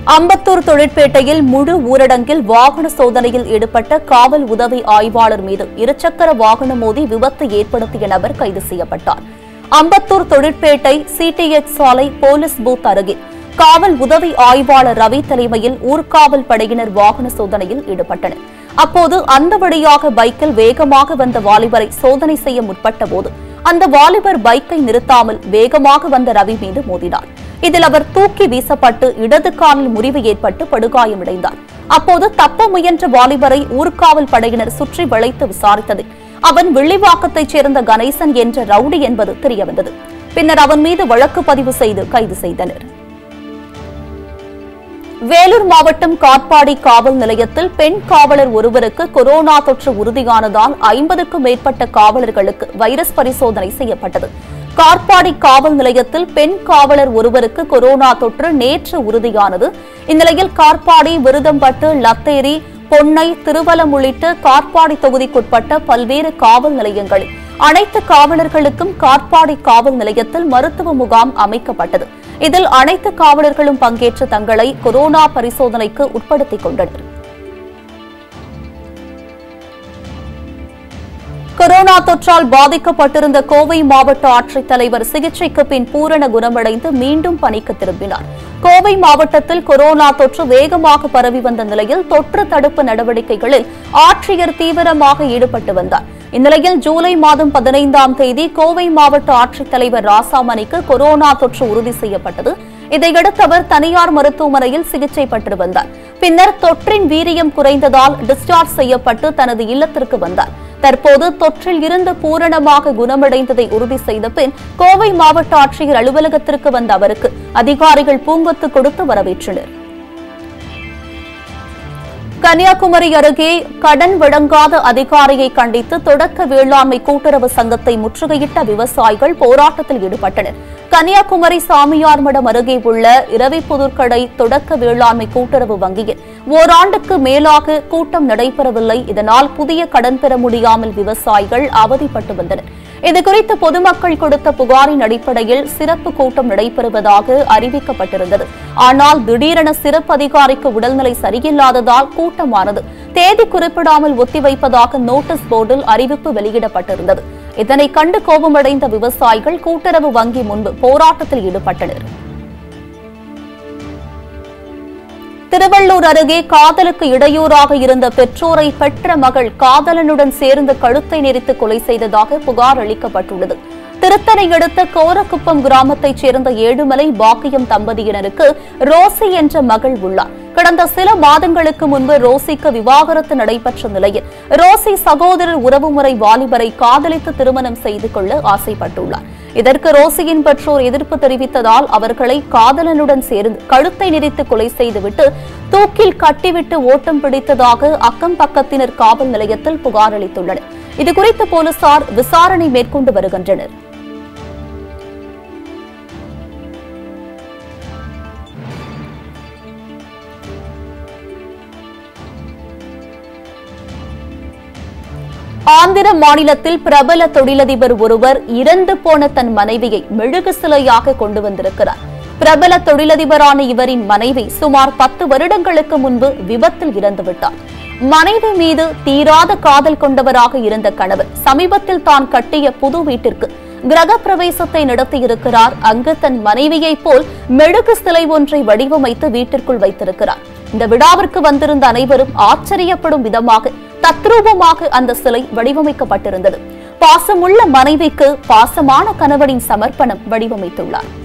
அம்பத்தூர் தொழிற்பேட்டையில் முழு ஊரடங்கில் வாகன சோதனையில் ஈடுபட்ட காவல் உதவி ஆய்வாளர் மீது இருசக்கர வாகனம் மோதி விபத்து ஏற்படுத்திய நபர் கைது செய்யப்பட்டார் அம்பத்தூர் தொழிற்பேட்டை சிடிஎச் சாலை போலீஸ் பூத் அருகே காவல் உதவி ஆய்வாளர் ரவி தலைமையில் ஊர்காவல் படையினர் வாகன சோதனையில் ஈடுபட்டனர் அப்போது அந்த வழியாக பைக்கில் வேகமாக வந்த வாலிபரை சோதனை செய்ய முற்பட்ட போது அந்த வாலிபர் பைக்கை நிறுத்தாமல் வேகமாக வந்த ரவி மீது மோதினார் இதில் அவர் தூக்கி வீசப்பட்டு இடது காலில் முறிவு ஏற்பட்டு படுகாயமடைந்தார் அப்போது தப்ப முயன்ற வாலிபரை ஊர்காவல் படையினர் சுற்றி வளைத்து விசாரித்ததில் அவன் வெள்ளிவாக்கத்தைச் சேர்ந்த கணேசன் என்ற ரவுடி என்பது தெரியவந்தது பின்னர் அவன் மீது வழக்கு பதிவு செய்து கைது செய்தனர் வேலூர் மாவட்டம் காட்பாடி காவல் நிலையத்தில் பெண் காவலர் ஒருவருக்கு கொரோனா தொற்று உறுதியானதால் ஐம்பதுக்கும் மேற்பட்ட காவலர்களுக்கு வைரஸ் பரிசோதனை செய்யப்பட்டது காட்பாடி காவல் நிலையத்தில் பெண் காவலர் ஒருவருக்கு கொரோனா தொற்று நேற்று உறுதியானது இந்நிலையில் காட்பாடி விருதம்பட்டு லத்தேரி பொன்னை திருவலம் உள்ளிட்ட காட்பாடி தொகுதிக்குட்பட்ட பல்வேறு காவல் நிலையங்களில் அனைத்து காவலர்களுக்கும் காட்பாடி காவல் நிலையத்தில் மருத்துவ முகாம் அமைக்கப்பட்டது இதில் அனைத்து காவலர்களும் பங்கேற்று தங்களை கொரோனா பரிசோதனைக்கு உட்படுத்திக் கொண்டனர் கொரோனா தொற்றால் பாதிக்கப்பட்டிருந்த கோவை மாவட்ட ஆட்சித்தலைவர் சிகிச்சைக்கு பின் பூரண குணமடைந்து மீண்டும் பணிக்கு திரும்பினார் கோவை மாவட்டத்தில் கொரோனா தொற்று வேகமாக பரவி வந்த நிலையில் தொற்று தடுப்பு நடவடிக்கைகளில் ஆட்சியர் தீவிரமாக ஈடுபட்டு வந்தார் இந்நிலையில் ஜூலை மாதம் பதினைந்தாம் தேதி கோவை மாவட்ட ஆட்சித்தலைவர் ராசாமணிக்கு கொரோனா தொற்று உறுதி செய்யப்பட்டது இதையடுத்து அவர் தனியார் மருத்துவமனையில் சிகிச்சை பெற்று வந்தார் பின்னர் தொற்றின் வீரியம் குறைந்ததால் டிஸ்சார்ஜ் செய்யப்பட்டு தனது இல்லத்திற்கு வந்தார் தற்போது தொற்றில் இருந்து பூரணமாக குணமடைந்ததை உறுதி செய்த பின் கோவை மாவட்ட ஆட்சியர் அலுவலகத்திற்கு வந்த அவருக்கு அதிகாரிகள் பூங்கொத்து கொடுத்து வரவேற்றனர் கன்னியாகுமரி அருகே கடன் வழங்காத அதிகாரியை கண்டித்து தொடக்க வேளாண்மை கூட்டுறவு சங்கத்தை முற்றுகையிட்ட விவசாயிகள் போராட்டத்தில் ஈடுபட்டனர் கன்னியாகுமரி சாமியார்மடம் அருகே உள்ள இரவிப்புதூர்கடை தொடக்க வேளாண்மை கூட்டுறவு வங்கியில் ஓராண்டுக்கு மேலாக கூட்டம் நடைபெறவில்லை இதனால் புதிய கடன் பெற முடியாமல் விவசாயிகள் அவதிப்பட்டு வந்தனர் இதுகுறித்து பொதுமக்கள் கொடுத்த புகாரின் அடிப்படையில் சிறப்பு கூட்டம் நடைபெறுவதாக அறிவிக்கப்பட்டிருந்தது ஆனால் திடீரென சிறப்பு அதிகாரிக்கு உடல்நிலை சரியில்லாததால் கூட்டமானது தேதி குறிப்பிடாமல் ஒத்திவைப்பதாக நோட்டீஸ் போர்டில் அறிவிப்பு வெளியிடப்பட்டிருந்தது இதனை கண்டு கோபமடைந்த விவசாயிகள் கூட்டுறவு வங்கி முன்பு போராட்டத்தில் ஈடுபட்டனர் திருவள்ளூர் அருகே காதலுக்கு இடையூறாக இருந்த பெற்றோரை பெற்ற மகள் காதலனுடன் சேர்ந்து கழுத்தை நெரித்து கொலை செய்ததாக புகார் அளிக்கப்பட்டுள்ளது திருத்தணி அடுத்த கோரக்குப்பம் கிராமத்தைச் சேர்ந்த ஏழுமலை பாக்கியம் தம்பதியினருக்கு ரோசி என்ற மகள் உள்ளார் கடந்த சில மாதங்களுக்கு முன்பு ரோசிக்கு விவாகரத்து நடைபெற்ற நிலையில் ரோசி சகோதரர் உறவுமுறை வாலிபரை காதலித்து திருமணம் செய்து கொள்ள ஆசைப்பட்டுள்ளார் இதற்கு ரோசியின் பெற்றோர் எதிர்ப்பு தெரிவித்ததால் அவர்களை காதலனுடன் சேர்ந்து கழுத்தை நெரித்து கொலை செய்துவிட்டு தூக்கில் கட்டிவிட்டு ஓட்டம் பிடித்ததாக அக்கம் பக்கத்தினர் காவல் நிலையத்தில் புகார் அளித்துள்ளனர் இதுகுறித்து போலீசார் விசாரணை மேற்கொண்டு வருகின்றனர் ஆந்திர மாநிலத்தில் பிரபல தொழிலதிபர் ஒருவர் இறந்து போன தன் மனைவியை மெழுகு சிலையாக கொண்டு வந்திருக்கிறார் பிரபல தொழிலதிபரான இவரின் மனைவி சுமார் பத்து வருடங்களுக்கு முன்பு விபத்தில் இறந்துவிட்டார் மனைவி மீது தீராத காதல் கொண்டவராக இருந்த கணவர் சமீபத்தில் தான் கட்டிய புது வீட்டிற்கு கிரக பிரவேசத்தை நடத்தியிருக்கிறார் அங்கு தன் மனைவியைப் போல் மெழுகு சிலை ஒன்றை வடிவமைத்து வீட்டிற்குள் வைத்திருக்கிறார் இந்த விழாவிற்கு வந்திருந்த அனைவரும் ஆச்சரியப்படும் விதமாக தத்ரூபமாக அந்த சிலை வடிவமைக்கப்பட்டிருந்தது பாசமுள்ள மனைவிக்கு பாசமான கணவனின் சமர்ப்பணம் வடிவமைத்துள்ளார்